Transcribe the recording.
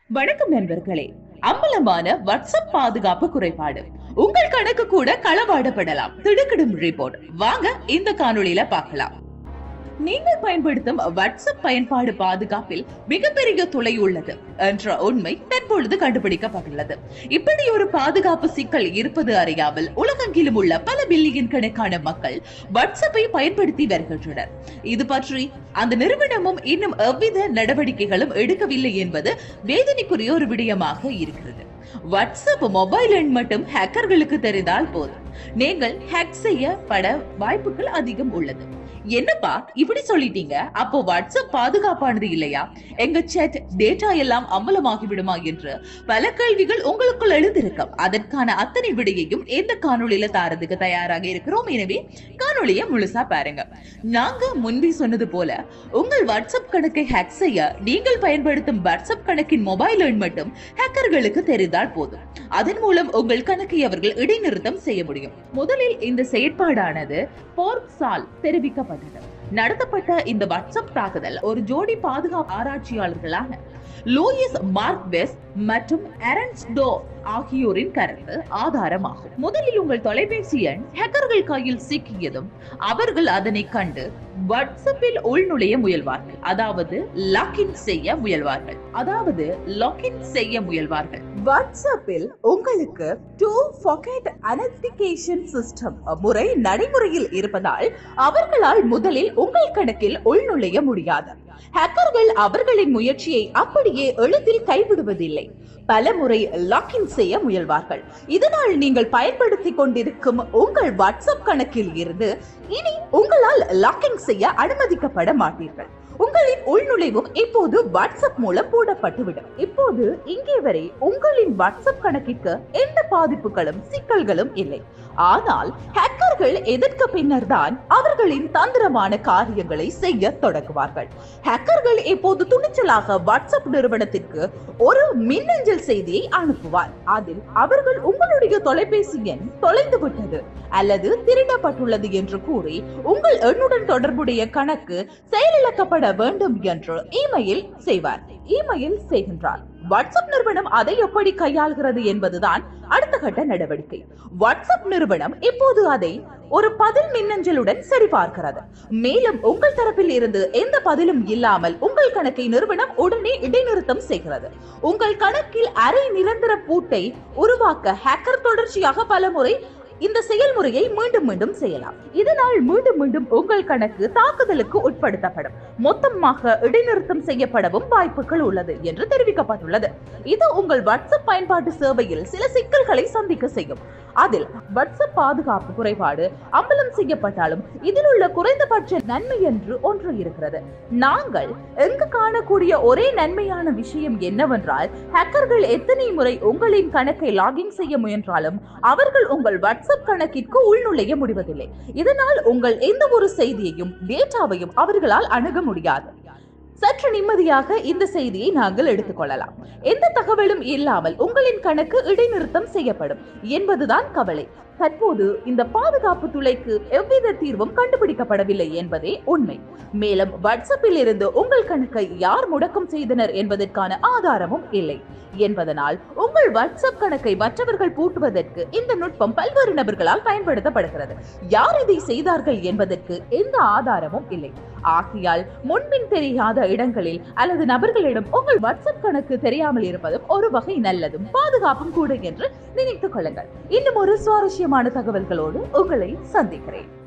வணக்கம் நண்பர்களே அம்பலமான வாட்ஸ்அப் பாதுகாப்பு குறைபாடு உங்கள் கணக்கு கூட களவாடப்படலாம் திடுக்கிடும் ரிப்போர்ட் வாங்க இந்த காணொளியில பார்க்கலாம் நீங்கள் பயன்படுத்தும் வாட்ஸ்அப் பயன்பாடு பாதுகாப்பில் மிகப்பெரிய துளை உள்ளது என்ற உண்மை தற்பொழுது கண்டுபிடிக்கப்பட்டுள்ளது இப்படி ஒரு பாதுகாப்பு சிக்கல் இருப்பது அறியாமல் உலகெங்கிலும் உள்ள பல பில்லியன் கணக்கான மக்கள் வாட்ஸ்அப்பை பயன்படுத்தி வருகின்றனர் இது பற்றி அந்த நிறுவனமும் இன்னும் எவ்வித நடவடிக்கைகளும் எடுக்கவில்லை என்பது வேதனைக்குரிய ஒரு விடயமாக இருக்கிறது வாட்ஸ்அப் மொபைல் எண் மட்டும் ஹேக்கர்களுக்கு தெரிந்தால் போதும் நீங்கள் ஹேக் செய்யப்பட வாய்ப்புகள் அதிகம் உள்ளது என்னப்பா இப்படி சொல்லிட்டீங்க அப்போ வாட்ஸ்அப் பாதுகாப்பானது இல்லையா எங்க சேட் டேட்டா எல்லாம் அம்பலமாகி விடுமா என்று பல கேள்விகள் உங்களுக்குள் எழுந்திருக்கும் அதற்கான அத்தனை விடையையும் எந்த காணொளியில தாரதுக்கு தயாராக இருக்கிறோம் எனவே காணொளியை முழுசா பாருங்க நாங்க முன்பே சொன்னது போல உங்கள் வாட்ஸ்அப் கணக்கை ஹேக் செய்ய நீங்கள் பயன்படுத்தும் வாட்ஸ்அப் கணக்கின் மொபைல் எண் மட்டும் ஹேக்கர்களுக்கு தெரிந்தால் போதும் அதன் மூலம் உங்கள் கணக்கை அவர்கள் இடைநிறுத்தம் செய்ய முடியும் முதலில் இந்த செயற்பாடானது போர்க்ஸால் தெரிவிக்கப்பட்டது நடத்தப்பட்ட இந்த வாட்ஸ்அப் தாக்குதல் ஒரு ஜோடி பாதுகாப்பு ஆராய்ச்சியாளர்களான லூயிஸ் மார்க்வெஸ் மற்றும் எரன்ஸ் டோ ஆகியோரின் கருத்து ஆதாரமாகும் முதலில் உங்கள் தொலைபேசி எண் ஹேக்கர்கள் கையில் சிக்கியதும் அவர்கள் அதனை கண்டு வாட்ஸ்அப்பில் உள்நுழைய முயல்வார்கள் அதாவது லாக்இன் செய்ய முயல்வார்கள் அதாவது லாக்இன் செய்ய முயல்வார்கள் வாட்ஸ்அப்பில் உங்களுக்கு டூ பாக்கெட் அனத்திகேஷன் சிஸ்டம் முறை நடைமுறையில் இருப்பதால் அவர்களால் முதலில் உங்கள் கணக்கில் உள்நுழைய முடியாது ஹேக்கர்கள் அவர்களின் முயற்சியை அப்படியே எளிதில் கைவிடுவதில்லை பல முறை லாக்இன் செய்ய முயல்வார்கள் இதனால் நீங்கள் பயன்படுத்திக் கொண்டிருக்கும் உங்கள் வாட்ஸ்அப் கணக்கில் இருந்து இனி உங்களால் லாக்இன் செய்ய அனுமதிக்கப்பட மாட்டீர்கள் உங்களின் உள்நுழைவும் இப்போது வாட்ஸ்அப் மூலம் மூடப்பட்டுவிடும் இப்போது இங்கே வரை உங்களின் வாட்ஸ்அப் கணக்கிற்கு எந்த பாதிப்புகளும் சிக்கல்களும் இல்லை ஆனால் ஹேக்கர்கள் எதற்கு பின்னர் தான் அவர்களின் தந்திரமான காரியங்களை செய்ய தொடங்குவார்கள் ஹேக்கர்கள் இப்போது துணிச்சலாக வாட்ஸ்அப் நிறுவனத்திற்கு ஒரு மின்னஞ்சல் செய்தியை அனுப்புவார் அதில் அவர்கள் உங்களுடைய தொலைபேசி எண் தொலைந்து விட்டது அல்லது திருடப்பட்டுள்ளது என்று கூறி உங்கள் எண்ணுடன் தொடர்புடைய கணக்கு செயலிழக்கப்பட வேண்டும் என்று இமெயில் செய்வார் இமெயில் செய்கின்றார் வாட்ஸ்அப் நிறுவனம் அதை எப்படி கையாள்கிறது என்பதுதான் அடுத்த கட்ட நடவடிக்கை வாட்ஸ்அப் நிறுவனம் இப்போது அதை ஒரு பதில் மின்னஞ்சலுடன் சரிபார்க்கிறது மேலும் உங்கள் தரப்பில் இருந்து எந்த பதிலும் இல்லாமல் உங்கள் கணக்கை நிறுவனம் உடனே இடைநிறுத்தம் செய்கிறது உங்கள் கணக்கில் அரை நிரந்தர பூட்டை உருவாக்க ஹேக்கர் தொடர்ச்சியாக பல முறை இந்த செயல்முறையை மீண்டும் மீண்டும் செய்யலாம் இதனால் மீண்டும் மீண்டும் உங்கள் கணக்கு தாக்குதலுக்கு உட்படுத்தப்படும் மொத்தமாக இடைநிறுத்தம் செய்யப்படவும் வாய்ப்புகள் உள்ளது என்று தெரிவிக்கப்பட்டுள்ளது இது உங்கள் வாட்ஸ்அப் பயன்பாட்டு சேவையில் சில சிக்கல்களை சந்திக்க செய்யும் அதில் வாட்ஸ்அப் பாதுகாப்பு குறைபாடு அம்பலம் செய்யப்பட்டாலும் இதில் உள்ள குறைந்தபட்ச நன்மை என்று ஒன்று இருக்கிறது நாங்கள் எங்கு காணக்கூடிய ஒரே நன்மையான விஷயம் என்னவென்றால் ஹேக்கர்கள் எத்தனை முறை உங்களின் கணக்கை லாகின் செய்ய முயன்றாலும் அவர்கள் உங்கள் வாட்ஸ்அப் கணக்கிற்கு உள்நுழைய முடிவதில்லை இதனால் உங்கள் எந்த ஒரு செய்தியையும் டேட்டாவையும் அவர்களால் அணுக முடியாது சற்று நிம்மதியாக இந்த செய்தியை நாங்கள் எடுத்துக்கொள்ளலாம் எந்த தகவலும் இல்லாமல் உங்களின் கணக்கு இடைநிறுத்தம் செய்யப்படும் என்பதுதான் கவலை தற்போது இந்த பாதுகாப்பு துளைக்கு எவ்வித தீர்வும் கண்டுபிடிக்கப்படவில்லை என்பதே உண்மை மேலும் வாட்ஸ்அப்பில் இருந்து உங்கள் கணக்கை யார் முடக்கம் செய்தனர் என்பதற்கான ஆதாரமும் இல்லை என்பதனால் உங்கள் வாட்ஸ்அப் கணக்கை மற்றவர்கள் பூட்டுவதற்கு இந்த நுட்பம் பல்வேறு நபர்களால் பயன்படுத்தப்படுகிறது யார் இதை செய்தார்கள் என்பதற்கு எந்த ஆதாரமும் இல்லை ஆகையால் முன்பின் தெரியாத இடங்களில் அல்லது நபர்களிடம் உங்கள் வாட்ஸ்அப் கணக்கு தெரியாமல் இருப்பதும் ஒரு வகை நல்லதும் பாதுகாப்பும் கூட என்று நினைத்துக் கொள்ளுங்கள் இன்னும் ஒரு சுவாரஸ்யமான தகவல்களோடு உங்களை சந்திக்கிறேன்